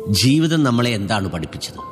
ജീവിതം നമ്മളെ എന്താണ് പഠിപ്പിച്ചത്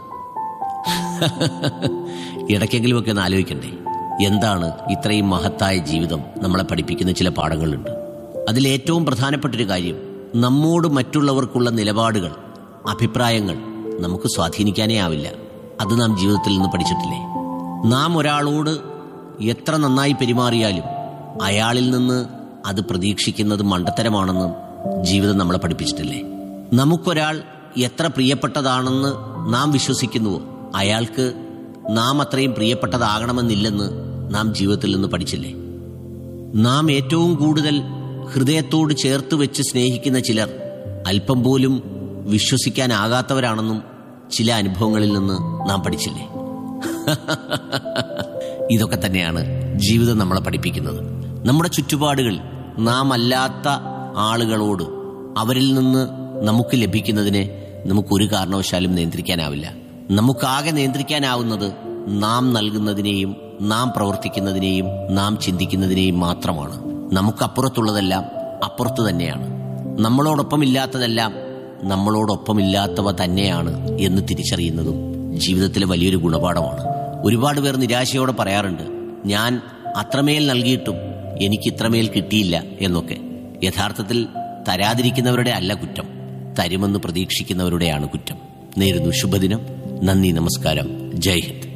ഇടയ്ക്കെങ്കിലുമൊക്കെ ഒന്ന് ആലോചിക്കണ്ടേ എന്താണ് ഇത്രയും മഹത്തായ ജീവിതം നമ്മളെ പഠിപ്പിക്കുന്ന ചില പാഠങ്ങളുണ്ട് അതിലേറ്റവും പ്രധാനപ്പെട്ടൊരു കാര്യം നമ്മോട് മറ്റുള്ളവർക്കുള്ള നിലപാടുകൾ അഭിപ്രായങ്ങൾ നമുക്ക് സ്വാധീനിക്കാനേ ആവില്ല അത് നാം ജീവിതത്തിൽ നിന്ന് പഠിച്ചിട്ടില്ലേ നാം ഒരാളോട് എത്ര നന്നായി പെരുമാറിയാലും അയാളിൽ നിന്ന് അത് പ്രതീക്ഷിക്കുന്നത് മണ്ടത്തരമാണെന്ന് ജീവിതം നമ്മളെ പഠിപ്പിച്ചിട്ടില്ലേ നമുക്കൊരാൾ എത്ര പ്രിയപ്പെട്ടതാണെന്ന് നാം വിശ്വസിക്കുന്നുവോ അയാൾക്ക് നാം അത്രയും പ്രിയപ്പെട്ടതാകണമെന്നില്ലെന്ന് നാം ജീവിതത്തിൽ നിന്ന് പഠിച്ചില്ലേ നാം ഏറ്റവും കൂടുതൽ ഹൃദയത്തോട് ചേർത്ത് വെച്ച് സ്നേഹിക്കുന്ന ചിലർ അല്പം പോലും വിശ്വസിക്കാനാകാത്തവരാണെന്നും ചില അനുഭവങ്ങളിൽ നിന്ന് നാം പഠിച്ചില്ലേ ഇതൊക്കെ തന്നെയാണ് ജീവിതം നമ്മളെ പഠിപ്പിക്കുന്നത് നമ്മുടെ ചുറ്റുപാടുകൾ നാം അല്ലാത്ത ആളുകളോട് അവരിൽ നിന്ന് നമുക്ക് ലഭിക്കുന്നതിനെ നമുക്കൊരു കാരണവശാലും നിയന്ത്രിക്കാനാവില്ല നമുക്കാകെ നിയന്ത്രിക്കാനാവുന്നത് നാം നൽകുന്നതിനെയും നാം പ്രവർത്തിക്കുന്നതിനെയും നാം ചിന്തിക്കുന്നതിനെയും മാത്രമാണ് നമുക്കപ്പുറത്തുള്ളതെല്ലാം അപ്പുറത്ത് തന്നെയാണ് നമ്മളോടൊപ്പമില്ലാത്തതെല്ലാം നമ്മളോടൊപ്പമില്ലാത്തവ തന്നെയാണ് എന്ന് തിരിച്ചറിയുന്നതും ജീവിതത്തിലെ വലിയൊരു ഗുണപാഠമാണ് ഒരുപാട് പേർ നിരാശയോടെ പറയാറുണ്ട് ഞാൻ അത്രമേൽ നൽകിയിട്ടും എനിക്ക് ഇത്രമേൽ കിട്ടിയില്ല എന്നൊക്കെ യഥാർത്ഥത്തിൽ തരാതിരിക്കുന്നവരുടെ അല്ല കുറ്റം തരുമെന്ന് പ്രതീക്ഷിക്കുന്നവരുടെയാണ് കുറ്റം നേരുന്നു ശുഭദിനം നന്ദി നമസ്കാരം ജയ് ഹിന്ദ്